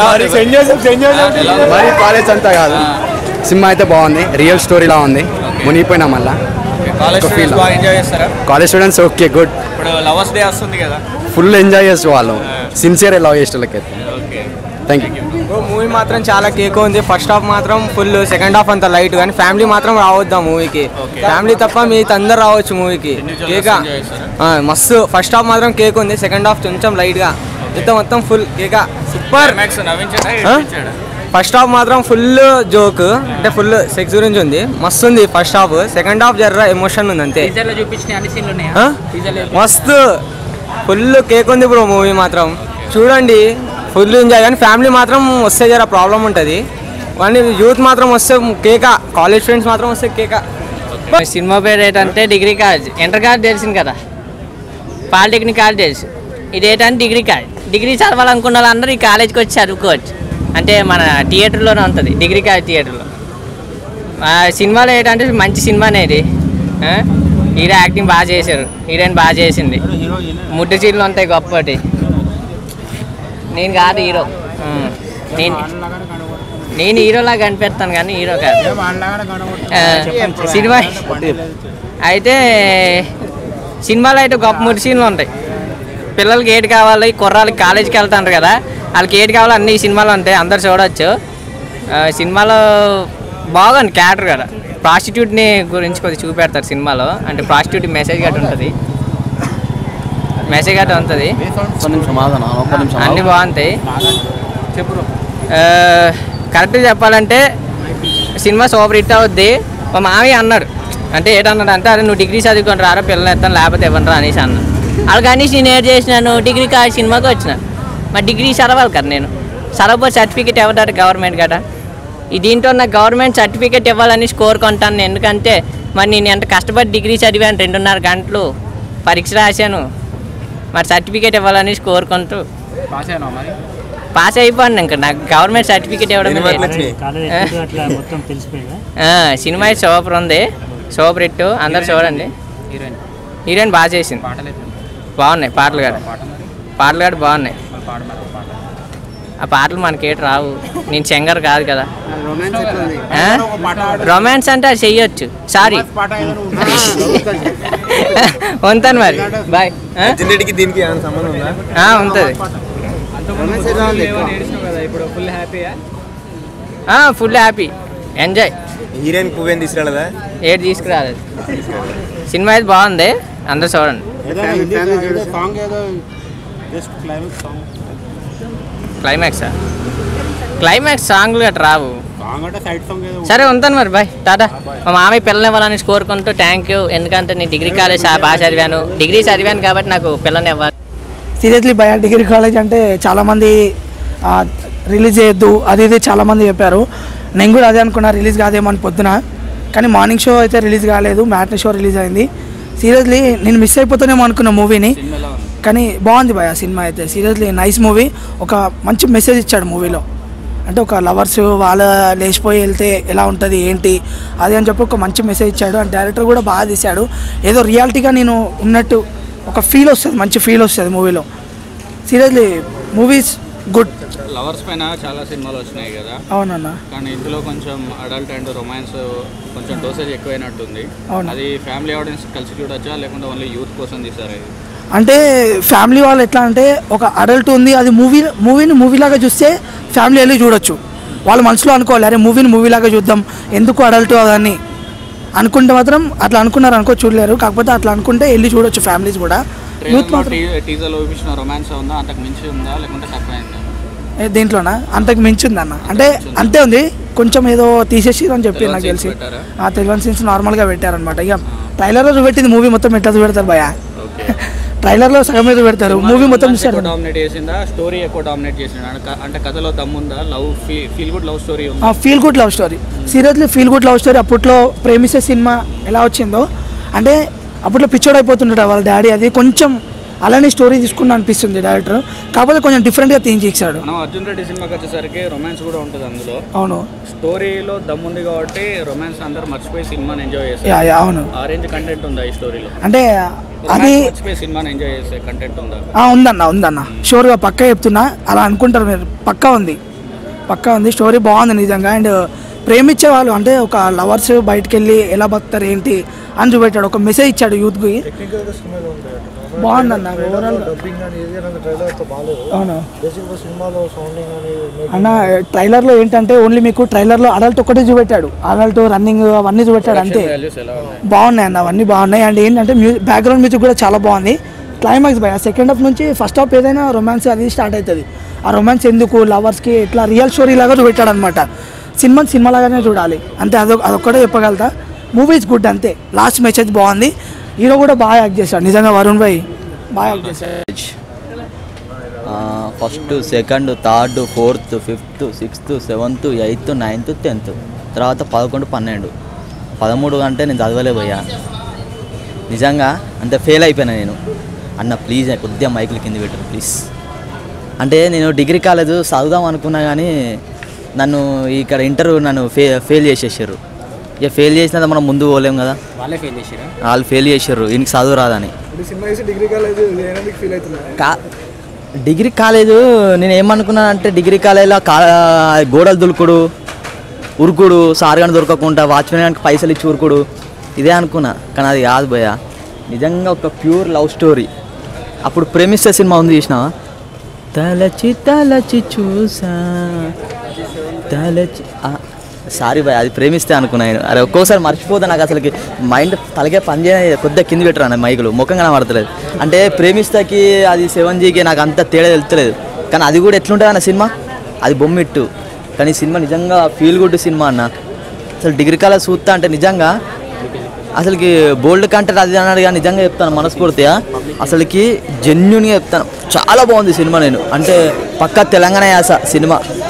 మరి కాలేజ్ అంతా కాదు సినిమా అయితే బాగుంది రియల్ స్టోరీలా ఉంది మునిగిపోయినా మళ్ళా కాలేజ్ ఒక feel. స్టూడెంట్స్ బాగా ఎంజాయ్ చేస్తారా కాలేజ్ స్టూడెంట్స్ ఓకే గుడ్ ఇప్పుడు లవర్స్ డే వస్తుంది కదా ఫుల్ ఎంజాయ్ చేస్తూ వాళ్ళు సిన్సియర్ లవ్ చేసేటోళ్ళకైతే ఓకే థ్యాంక్ యూ మూవీ మాత్రం చాలా కేక్ ఉంది ఫస్ట్ హాఫ్ మాత్రం ఫుల్ సెకండ్ హాఫ్ అంత లైట్ కానీ ఫ్యామిలీ మాత్రం రావద్దు ఆ మూవీకి ఫ్యామిలీ తప్ప మీ అందరు రావచ్చు మూవీకి కేక్ enjoy చేస్తారా? మస్తు ఫస్ట్ హాఫ్ మాత్రం కేక్ ఉంది సెకండ్ హాఫ్ కొంచెం లైట్ గా మొత్తం మొత్తం ఫుల్ కేక్ సూపర్ మ్యాక్స్ నవ్వించాడా ఆ? ఏడ్పించాడా? ఫస్ట్ హాఫ్ మాత్రం ఫుల్ జోక్ అంటే ఫుల్ సెక్స్ గురించి ఉంది మస్తు ఉంది ఫస్ట్ హాఫ్ సెకండ్ హాఫ్ జర్ర ఎమోషన్ ఉంది అంతే టీజర్లో చూపించిన అన్ని సీన్లు ఉన్నాయా ఆ? టీజర్లో మస్తు ఫుల్ కేక్ ఉంది బ్రో మూవీ మాత్రం చూడండి ఫుల్ ఎంజాయ్ కానీ ఫ్యామిలీ మాత్రం వస్తే జర ప్రాబ్లం ఉంటుంది కానీ యూత్ మాత్రం వస్తే కేక కాలేజ్ ఫ్రెండ్స్ మాత్రం వస్తే కేక సినిమా పేరు ఏంటంటే డిగ్రీ కాలేజ్ ఇంటర్ కాలేజ్ తెలిసింది కదా పాలిటెక్నిక్ కాలేజ్ తెలుసు ఇది ఏంటంటే డిగ్రీ కాలేజ్ డిగ్రీ చదవాలనుకున్న వాళ్ళందరూ ఈ కాలేజ్కి వచ్చి చదువుకోవచ్చు అంటే మన థియేటర్లోనే ఉంటుంది డిగ్రీ కాలేజ్ థియేటర్లో ఆ సినిమాలో ఏంటంటే మంచి సినిమానే ఇది ఆ? హీరో యాక్టింగ్ బాగా చేశారు హీరోయిన్ బాగా చేసింది ముడ్డు చీరలు ఉంటాయి గొప్పటి నేను కాదు హీరో ఉమ్. నేను నేను హీరోలా కనిపెడతాను కానీ హీరో కాదు ఆ, సినిమా అయితే సినిమాలో అయితే గొప్ప ముడి సీన్లు ఉంటాయి పిల్లలకి ఏటి కావాలి కుర్రాళ్ళకి కాలేజీకి వెళ్తాంటారు కదా వాళ్ళకి ఏటి కావాలో అన్ని ఈ సినిమాలో ఉంటాయి అందరు చూడవచ్చు ఆ, సినిమాలో బాగుంది క్యారెక్టర్ కదా ప్రాస్టిట్యూట్ని గురించి కొద్దిగా చూపెడతారు సినిమాలో అంటే ప్రాస్టిట్యూట్ మెసేజ్ గట్ట ఉంటుంది మెసేజ్ గట్ట ఉంటుంది అన్నీ బాగుంటాయి కరెక్ట్గా చెప్పాలంటే సినిమా సూపర్ హిట్ అవుద్ది మా మామయ్య అన్నాడు అంటే ఏంటన్నాడు అంటే అరే నువ్వు డిగ్రీ చదువుకొని రారా పిల్లలు ఎత్తాను లేకపోతే ఇవ్వను అనేసి అన్న వాళ్ళకి అనేసి నేను ఏం చేసినాను డిగ్రీ కా సినిమాకి వచ్చిన మరి డిగ్రీ చదవాలి కదా నేను చదవబోతే సర్టిఫికేట్ ఇవ్వడారు గవర్నమెంట్ కదా ఈ దీంట్లో నాకు గవర్నమెంట్ సర్టిఫికేట్ ఇవ్వాలని స్కోర్ కొంటాను ఎందుకంటే మరి నేను ఎంత కష్టపడి డిగ్రీ చదివాను రెండున్నర గంటలు పరీక్ష రాశాను మరి సర్టిఫికేట్ ఇవ్వాలని స్కోర్ కొంటూ పాస్ అయిపోయాను ఇంకా నాకు గవర్నమెంట్ సర్టిఫికేట్ ఇవ్వడం సినిమా అయితే సూపర్ ఉంది సూపర్ హిట్ అందరు చూడండి హీరోయిన్ బాగా చేసింది బాగున్నాయి పాటలు కూడా పాటలు కూడా బాగున్నాయి ఆ పాటలు మనకేటి రావు నేను సింగర్ కాదు కదా రొమాన్స్ అంటే అది చెయ్యొచ్చు సారీ ఉంటాను మరి బాయ్ జిన్నెటికి దీనికి ఏమైనా సంబంధం ఉందా ఉంటుంది ఫుల్ హ్యాపీ ఎంజాయ్ హీరోయిన్ పువ్వేం తీసుకురాలేదా ఏడు తీసుకురాలేదు సినిమా అయితే బాగుంది అందరూ చూడండి క్లైమాక్స్ క్లైమాక్స్ సాంగ్లు గట్రా రావు సరే ఉంటాను మరి బాయ్ టాటా మా మామయ్య పిల్లని ఇవ్వాలని కోరుకుంటూ థ్యాంక్ యూ ఎందుకంటే నేను డిగ్రీ కాలేజ్ బాగా చదివాను డిగ్రీ చదివాను కాబట్టి నాకు పిల్లని ఇవ్వాలి సీరియస్లీ భయ డిగ్రీ కాలేజ్ అంటే చాలామంది రిలీజ్ చేయొద్దు అది ఇది చాలామంది చెప్పారు నేను కూడా అదే అనుకున్నా రిలీజ్ కాదేమో అని పొద్దున కానీ మార్నింగ్ షో అయితే రిలీజ్ కాలేదు మ్యాట్ని షో రిలీజ్ అయింది సీరియస్లీ నేను మిస్ అయిపోతానేమో అనుకున్న మూవీని కానీ బాగుంది భయ సినిమా అయితే సీరియస్లీ నైస్ మూవీ ఒక మంచి మెసేజ్ ఇచ్చాడు మూవీలో అంటే ఒక లవర్స్ వాళ్ళ లేచిపోయి వెళ్తే ఎలా ఉంటుంది ఏంటి అది అని చెప్పి ఒక మంచి మెసేజ్ ఇచ్చాడు అండ్ డైరెక్టర్ కూడా బాగా తీశాడు ఏదో రియాలిటీగా నేను ఉన్నట్టు ఒక ఫీల్ వస్తుంది మంచి ఫీల్ వస్తుంది మూవీలో సీరియస్లీ మూవీస్ గుడ్ లవర్స్ పైన చాలా సినిమాలు వచ్చినాయి కదా అవునన్న కానీ ఇందులో కొంచెం అడల్ట్ అండ్ రొమాన్స్ కొంచెం డోసేజ్ ఎక్కువైనట్టుంది అవును. అది ఫ్యామిలీ ఆడియన్స్ కలిసి చూడొచ్చా లేకుంటే ఓన్లీ యూత్ కోసం తీసారా ఇది అంటే ఫ్యామిలీ వాళ్ళు ఎట్లా అంటే ఒక అడల్ట్ ఉంది అది మూవీ మూవీని మూవీలాగా చూస్తే ఫ్యామిలీ వెళ్ళి చూడొచ్చు వాళ్ళ మనసులో అనుకోవాలి అరే మూవీని మూవీలాగా చూద్దాం ఎందుకు అడల్ట్ అదని అనుకుంటే మాత్రం అట్లా అనుకున్నారు అనుకో చూడలేరు కాకపోతే అట్లా అనుకుంటే వెళ్ళి చూడొచ్చు ఫ్యామిలీస్ కూడా యూత్ మాత్రం టీజర్లో చూపించిన రొమాన్స్ ఉందా అంతకు మించి ఉందా లేకుంటే తక్కువైందా ఏ, దీంట్లోనా అంతకు మించి ఉంది అన్న అంటే అంతే ఉంది కొంచెం ఏదో తీసేసి అని చెప్పి నాకు తెలిసి పెట్టారా? ఆ తెలియని సీన్స్ నార్మల్గా పెట్టారనమాట ఇక ట్రైలర్లో చూపెట్టింది మూవీ మొత్తం ఎట్లా చూపెడతారు భయ ట్రైలర్లో సగం మీద పెడతారు మూవీ మొత్తం చూసారు డామినేట్ చేసిందా స్టోరీ ఎక్కువ డామినేట్ చేసిందా అంటే- అంటే కథలో దమ్ముందా love feel good love story ఉందా feel good love story seriously feel good love story అప్పట్లో ప్రేమిసే సినిమా ఎలా వచ్చిందో అంటే అప్పట్లో పిచ్చోడ్ అయిపోతుంటాడు వాళ్ళ డాడీ అది కొంచెం అలానే స్టోరీ తీసుకుని అనిపిస్తుంది డైరెక్టర్ కాకపోతే కొంచెం డిఫరెంట్గా థింక్ చేశాడు మనం అర్జున్ రెడ్డి సినిమాకి వచ్చేసరికి రొమాన్స్ కూడా ఉంటుంది అందులో అవును స్టోరీలో దమ్ముంది కాబట్టి రొమాన్స్ అందరు మర్చిపోయి సినిమాని ఎంజాయ్ యా చేస్తారు యా అవును ఆరెంజ్ కంటెంట్ ఉందా ఈ స్టోరీలో అంటే అది రొమాన్స్ మర్చిపోయి సినిమాని ఎంజాయ్ చేసే కంటెంట్ ఉందా ఆ, ఉందన్న ఉందన్న షూర్గా పక్కా చెప్తున్నా అలా అనుకుంటారు మీరు పక్కా ఉంది పక్కా ఉంది స్టోరీ బాగుంది నిజంగా అండ్ ప్రేమించే వాళ్ళు అంటే ఒక లవర్స్ బయటకు వెళ్ళి ఎలా బతుకుతారు ఏంటి అని చూపెట్టాడు ఒక మెసేజ్ ఇచ్చాడు యూత్కి బాగుందన్న ఓవరాల్ అవును అన్న ట్రైలర్లో ఏంటంటే ఓన్లీ మీకు ట్రైలర్లో అడల్ట్ ఒక్కటే చూపెట్టాడు అడల్ట్ రన్నింగ్ అవన్నీ చూపెట్టాడు అంతే బాగున్నాయి అన్న అవన్నీ బాగున్నాయి అండ్ ఏంటంటే మ్యూజిక్ బ్యాక్గ్రౌండ్ మ్యూజిక్ కూడా చాలా బాగుంది క్లైమాక్స్ భయ సెకండ్ హాఫ్ నుంచి ఫస్ట్ హాఫ్ ఏదైనా రొమాన్స్ అది స్టార్ట్ అవుతుంది ఆ రొమాన్స్ ఎందుకు లవర్స్కి ఇట్లా రియల్ స్టోరీ లాగా చూపెట్టాడు అనమాట సినిమా సినిమా లాగానే చూడాలి అంతే అదొక అదొక్కటే చెప్పగలుగుతా మూవీ ఇస్ గుడ్ అంతే లాస్ట్ మెసేజ్ బాగుంది హీరో కూడా బాగా యాక్ట్ చేశాడు నిజంగా వరుణ్ భాయ్ బాగా యాక్ట్ చేశాడు first second third fourth fifth sixth seventh eighth ninth tenth తర్వాత పదకొండు పన్నెండు పదమూడు అంటే నేను చదవలే పోయా నిజంగా అంత ఫెయిల్ అయిపోయినా నేను అన్న ప్లీజ్ కొద్దిగా మైకులు కింద పెట్టు ప్లీజ్ అంటే నేను డిగ్రీ కాలేజ్ చదువుదాం అనుకున్నా కానీ నన్ను ఇక్కడ ఇంటర్ నన్ను ఫే ఫెయిల్ చేసేసారు ఇక ఫెయిల్ చేసినా మనం ముందు పోలేం కదా వాళ్ళే ఫెయిల్ చేసిరా వాళ్ళు ఫెయిల్ చేసారు ఈయనకి చదువు రాదని కా డిగ్రీ కాలేజ్ నేను ఏమనుకున్నాను అంటే డిగ్రీ కాలేజ్లో కా గోడలు దులుకుడు ఉరుకుడు సార్ కానీ దొరకకుండా వాచ్మెన్ గానికి పైసలు ఇచ్చి ఉరుకుడు ఇదే అనుకున్నా కానీ అది కాదు భయ నిజంగా ఒక ప్యూర్ లవ్ స్టోరీ అప్పుడు ప్రేమిస్తే సినిమా ఉంది చూసినావా తలచి తలచి చూసా తలచి సారీ భయ్ అది ప్రేమిస్తే అనుకున్నాను అరే ఒక్కోసారి మర్చిపోతా నాకు అసలుకి మైండ్ తలకే పని చేయ కొద్దిగా కింద పెట్టరా నా మైకులు ముఖం కనబడతలేదు అంటే ప్రేమిస్తాకి అది సెవెన్ జీకి నాకు అంత తేడా తెలుస్తలేదు కానీ అది కూడా ఎట్లుంటుంది అన్న సినిమా అది బొమ్మిట్టు కానీ ఈ సినిమా నిజంగా ఫీల్ గుడ్ సినిమా అన్న అసలు డిగ్రీ కాలేజ్ చూస్తా అంటే నిజంగా అసలుకి బోల్డ్ కంటెంట్ అది అన్నాడు కానీ నిజంగా చెప్తాను మనస్ఫూర్తిగా అసలుకి జెన్యున్గా చెప్తాను చాలా బాగుంది సినిమా నేను అంటే పక్కా తెలంగాణ యాస సినిమా